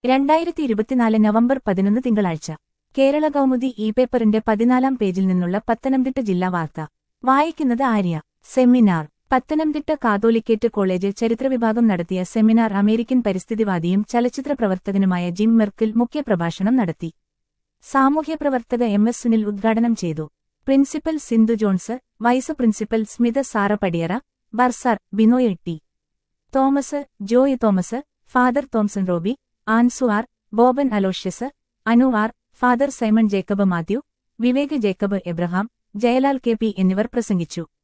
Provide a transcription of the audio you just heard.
രണ്ടായിരത്തി ഇരുപത്തിനാല് നവംബർ പതിനൊന്ന് തിങ്കളാഴ്ച കേരള കൗമുദി ഇ പേപ്പറിന്റെ പതിനാലാം പേജിൽ നിന്നുള്ള പത്തനംതിട്ട ജില്ലാ വാർത്ത വായിക്കുന്നത് Arya seminar Pathanamthitta Catholicate college ചരിത്രവിഭാഗം നടത്തിയ സെമിനാർ അമേരിക്കൻ പരിസ്ഥിതിവാദിയും ചലച്ചിത്ര പ്രവർത്തകനുമായ ജിം മെർക്കിൽ മുഖ്യപ്രഭാഷണം നടത്തി സാമൂഹ്യപ്രവർത്തക എം എസ് സുനിൽ ഉദ്ഘാടനം ചെയ്തു principal Sindhu Johns vice principal Smitha Sara Padiyara bursar Binoy T Thomas Joy Thomas father Thomson Roby Ansu R Boban Aloysius Anu R father Simon Jacob Mathew Vivek Jacob Abraham Jayalal K P എന്നിവർ പ്രസംഗിച്ചു